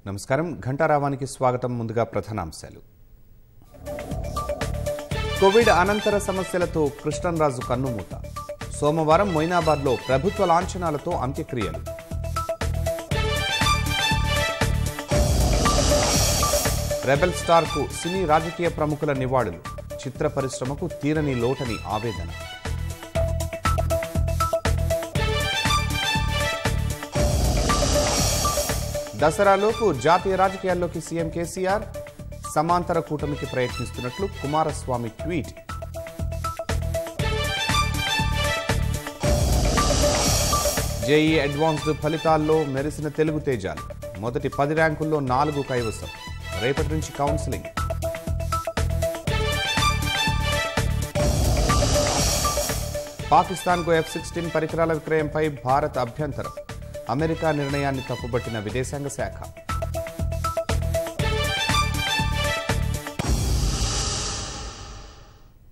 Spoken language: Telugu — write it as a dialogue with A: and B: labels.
A: నమస్కారం ఘంటారావానికి స్వాగతం ముందుగా ప్రధానాంశాలు కోవిడ్ అనంతర సమస్యలతో కృష్ణంరాజు కన్నుమూత సోమవారం మొయినాబాద్లో ప్రభుత్వ లాంఛనాలతో అంత్యక్రియలు రెబెల్ స్టార్కు సినీ రాజకీయ ప్రముఖుల నివాళులు చిత్ర పరిశ్రమకు తీరని లోటని ఆవేదన దసరాలోపు జాతీయ రాజకీయాల్లోకి సీఎం కేసీఆర్ సమాంతర కూటమికి ప్రయత్నిస్తున్నట్లు కుమారస్వామి ట్వీట్ జేఈ అడ్వాన్స్డ్ ఫలితాల్లో మెరిసిన తెలుగు తేజాలు మొదటి పది ర్యాంకుల్లో నాలుగు కైవసం రేపటి నుంచి కౌన్సిలింగ్ పాకిస్తాన్కు ఎఫ్ సిక్స్టీన్ పరికరాల విక్రయంపై భారత్ అభ్యంతరం అమెరికా నిర్ణయాన్ని తప్పుబట్టిన విదేశాంగ శాఖ